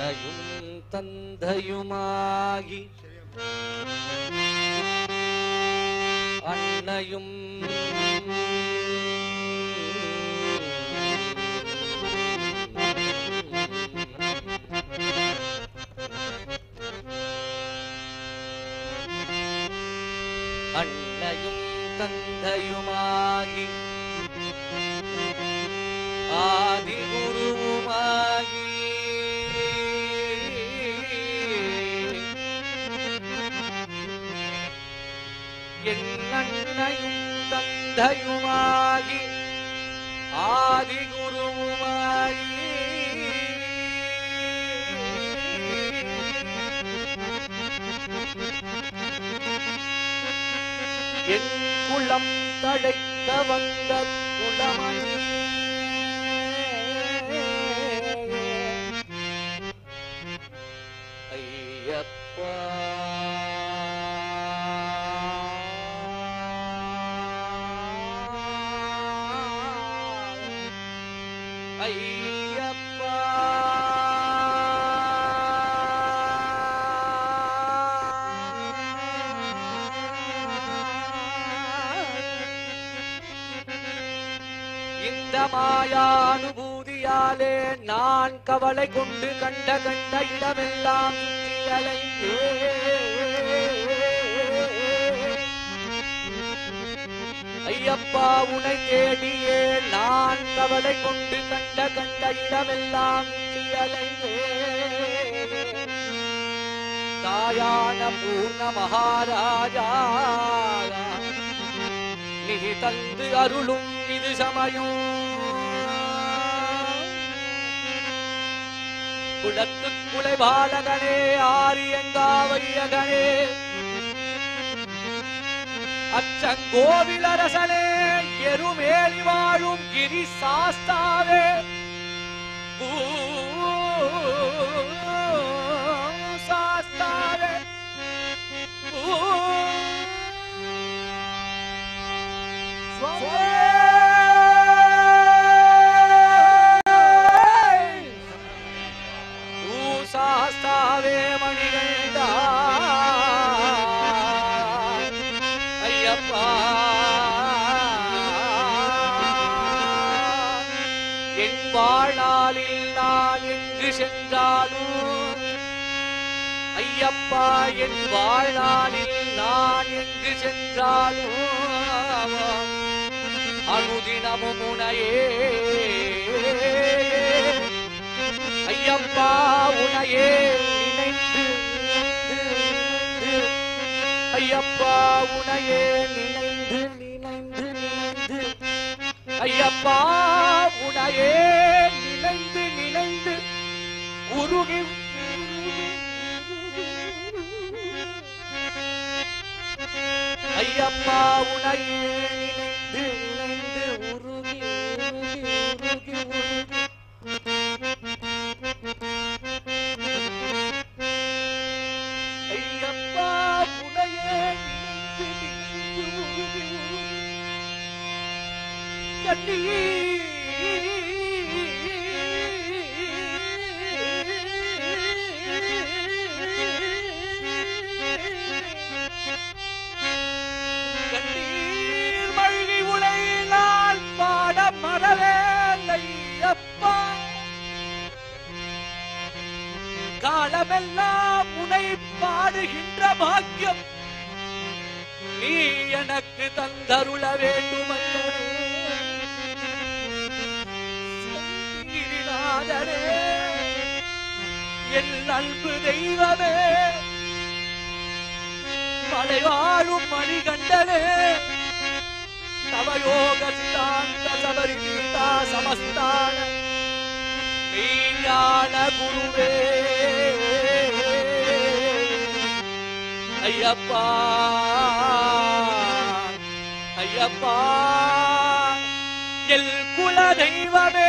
அன்னையும் தந்தையுமாகி அன்னையும் அன்னையும் தந்தையுமாகி ஆதி குருவுமாகி என் அன்னையும் தந்தையுமாகி ஆதி குருவுமாகி என் குளம் தழைக்க வந்த குளமணி ஐயப்பா ஐயப்பா இந்த மாயானுபூதியாலே நான் கவலை கொண்டு கண்ட கண்ட இடமெல்லாம் சுற்றி அலைந்தேன். ஐயப்பா உனை தேடியே நான் கவலை கொண்டு கண்ட கண்ட இடமெல்லாம் சுற்றி அலைந்தேன். தாயான பூர்ண மகாராஜா நீ தந்து அருளும் இது சமயம் குளத்து குலை பாலகனே ஆரியங்காவையகனே அச்சங்கோவிலரசனே எருமேலி வாழும் கிரி சாஸ்தாவே பூ சாஸ்தாவே பூ ஊசாஸ்தாவே மணிகண்டா ஐயப்பா என் வாழ்நாளில் நான் எங்கு சென்றாலும் ஐயப்பா என் வாழ்நாளில் நான் எங்கு சென்றாலும் அனுதினமும் உனையே ஐயப்பா உனையே நினைத்து நினைத்து, ஐயப்பா உனையே நினைந்து நினைந்து நினைந்து ஐயப்பா உனையே நினைந்து நினைந்து உருகி ஐயப்பா உனையே நினைந்து நினைந்து உருகி உருகி உருகி உருகி ஐயப்பா உனையே நினைந்து நினைந்து உருகி உருகி கண்ணீர் மல்கி உலை நான் பாட மறவேலையப்பா காலமெல்லாம் உனை பாடுகின்ற பாக்கியம் நீ எனக்கு தந்தருள வேண்டுமல்லோ சங்கீரிநாதரே, என் அன்பு தெய்வமே மலை வாழும் மணிகண்டனே நவயோக சித்தாந்த சபரி கீதா சமஸ்தான மெய்ஞான குருவே ஐயப்பா ஐயப்பா எல் குல தெய்வமே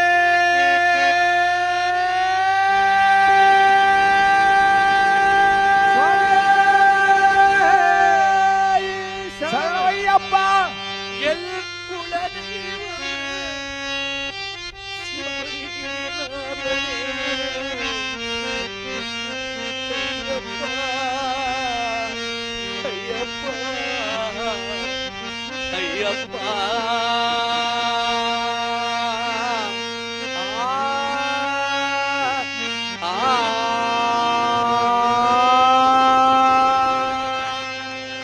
சரணையப்பா எல் குல தெய்வமே ஐயப்பா ஆ ஆ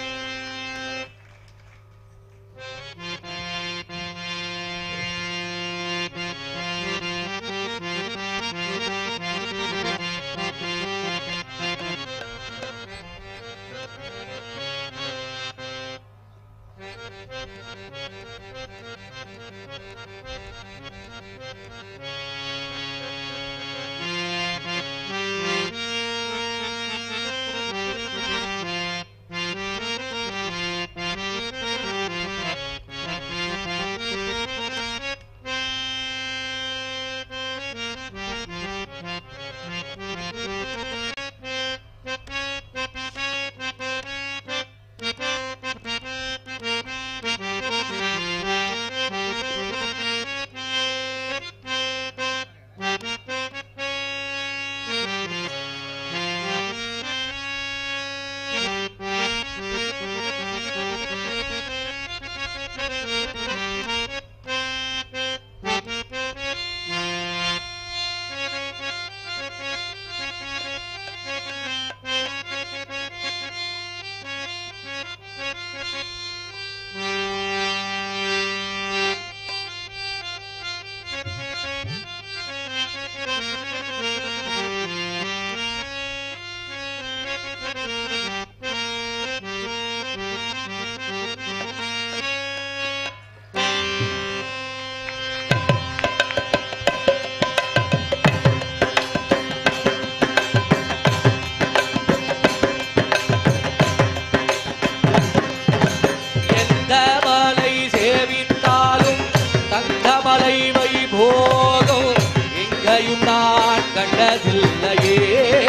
எந்த மலை சேவித்தாலும் தங்கமலை வைபோகம் எங்கேயும் நான் கண்டதில்லையே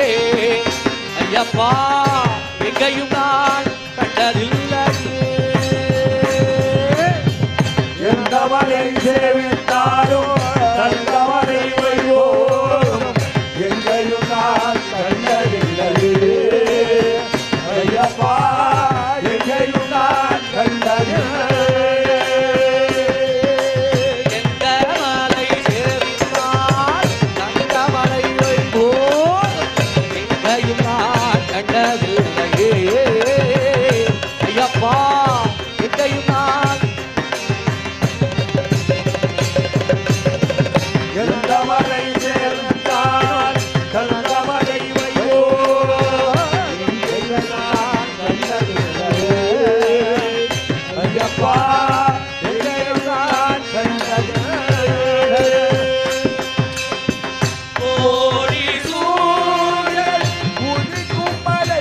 ஐயப்பா எங்கேயும் நான் கண்டதில்லையே எந்தவனை சேவித்தாலும் தந்தவனை வைவோம் எங்கேயும் நான் கண்டதில்லையே ஐயப்பா எங்கேயும் நான் கண்டதில்லையே எந்த மலை சேவித்தால் தங்கமலை வைபோகம் எங்கேயும் நான் கண்டதில்லையே ஐயப்பா எங்கேயும் நான் எந்தவனை சேவித்தால் தந்தவனை வைவோம் எங்கேயும் நான் கண்டதில்லையே ஐயப்பா எங்கேயும் நான் கண்டதில்லையே கோடி சூழல் உதிக்கும் மலை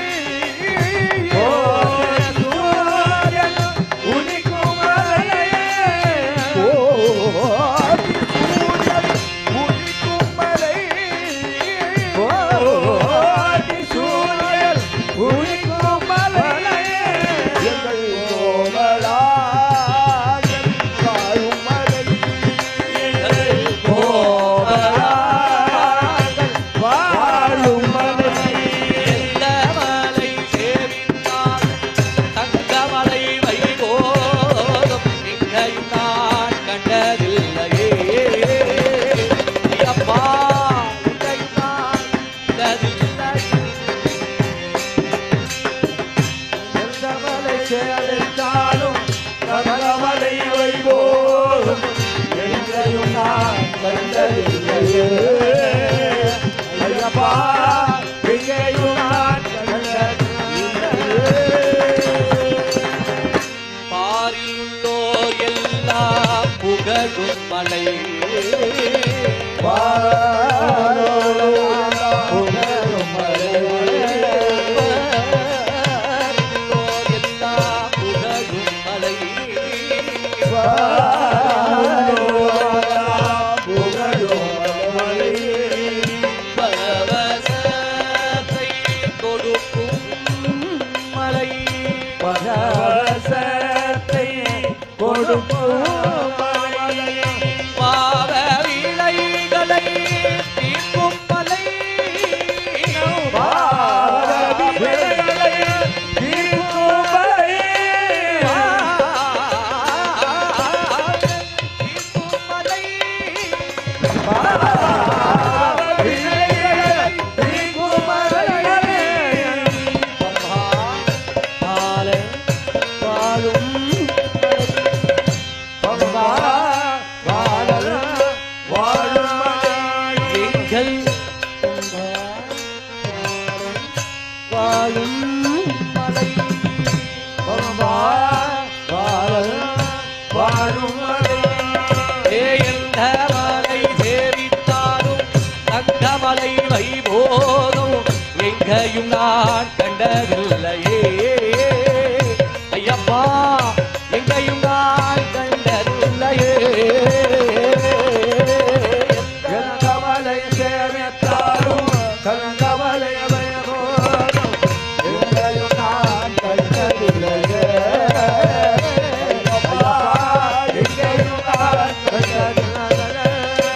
ஓடி சூரியன் உதிக்கும் மலை ஓடி சூரியன் உதிக்கும் மலை ஓடி சூரியன் உதிக்கும் மலை எங்கள் கோவலாகன் வாழும் மலை எங்கள் கோவலாகன் வாழும் மலை எந்த மலை சேவித்தால் தங்கமலை வைபோகம் எங்கேயும் நான் கண்டதில்லையே ஐயப்பா எங்கேயும் நான் கண்டதில்லையே எந்தமலை சேர்ந்தாலும் கமலமலை வைவோம் எங்கேயும் நான் கண்டதில்லையே மலை வாழும் மலை வாழும் மலை எந்த மலை சேவித்தாலும் அந்த மலை வைபோகம் எங்கேயும் நான் கண்டதில்லையே ஐயப்பா எங்கேயும் நான் கண்டதில்லையே கவலை சேமித்தாலும் கலங்கவலை பயபோதும் எங்களையும் நான் கண்டதில்லையே ஐயா, எங்கேயும் நான் கண்டதில்லையே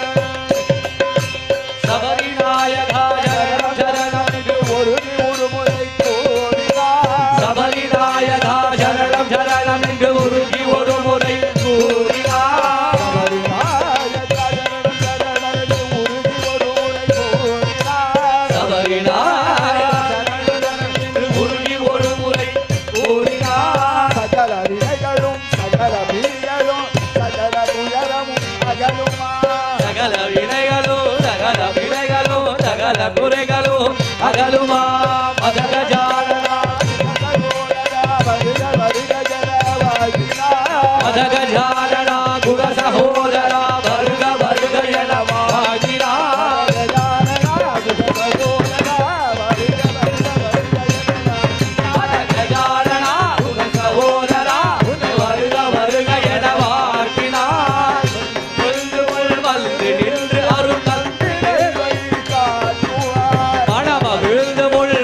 சபரிநாயகா சரணம் சரணம் ஒரு ஒரு முறை கூறினார் சபரிநாயகா சரணம் சரணம் என்று உருகி ஒரு முறை கூறினார் சபரிநாயகா என்று உருகி ஒரு முறை கூறினார் சகல வினைகளும் சகல வினைகளும் சகல குறைகளும் அகலுமா மதக ஜானனா மதக ஜானனா குண சகோதரா வருக வருக என வாழ்கிறார் மதக ஜானனா குண சகோதரா வருக வருக என வாழ்த்தினார் கொண்டு முள் வந்து நின்று அருள் தந்து மனமகிழ்ந்து முள்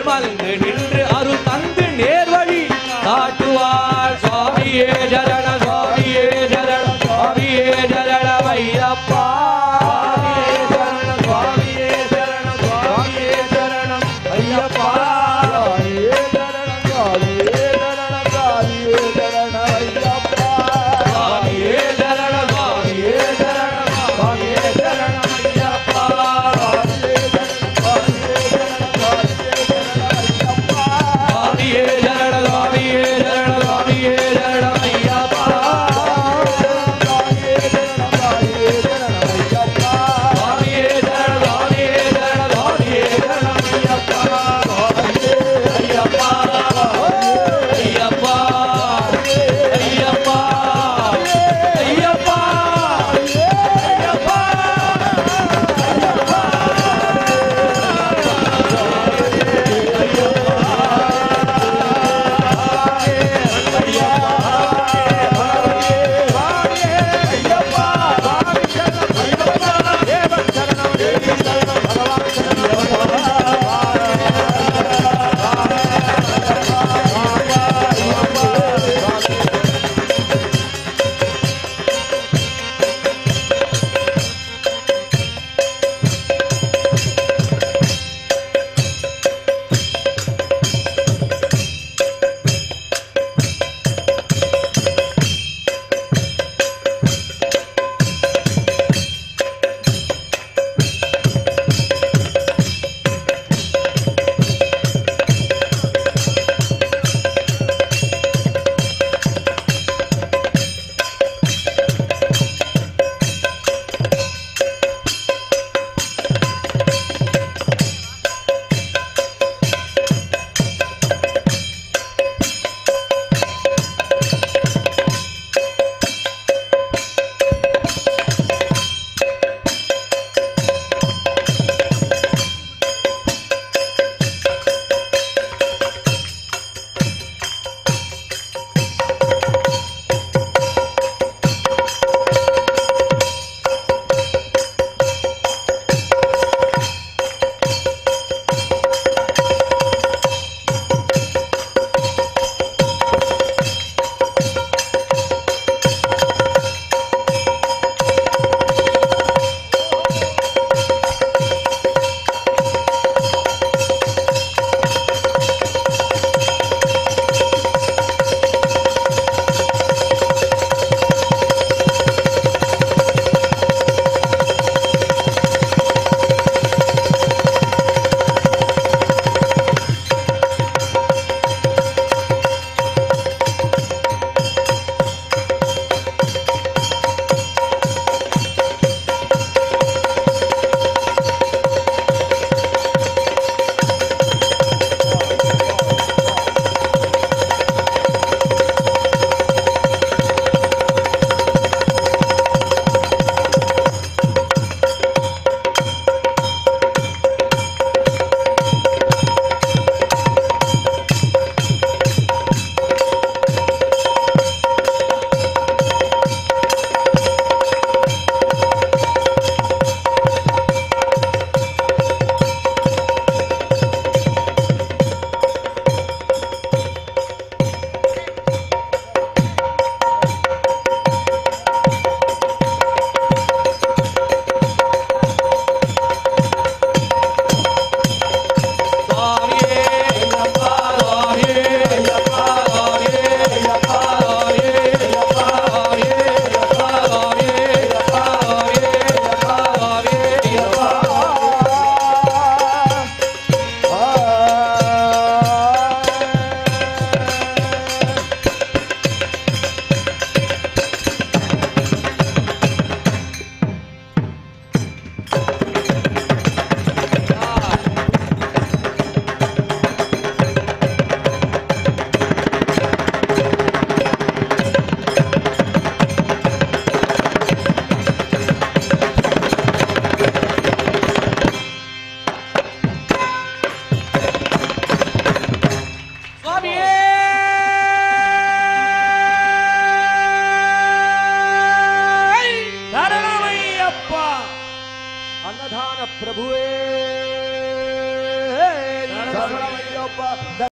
சமாதான பிரபுவே சரணமையப்பா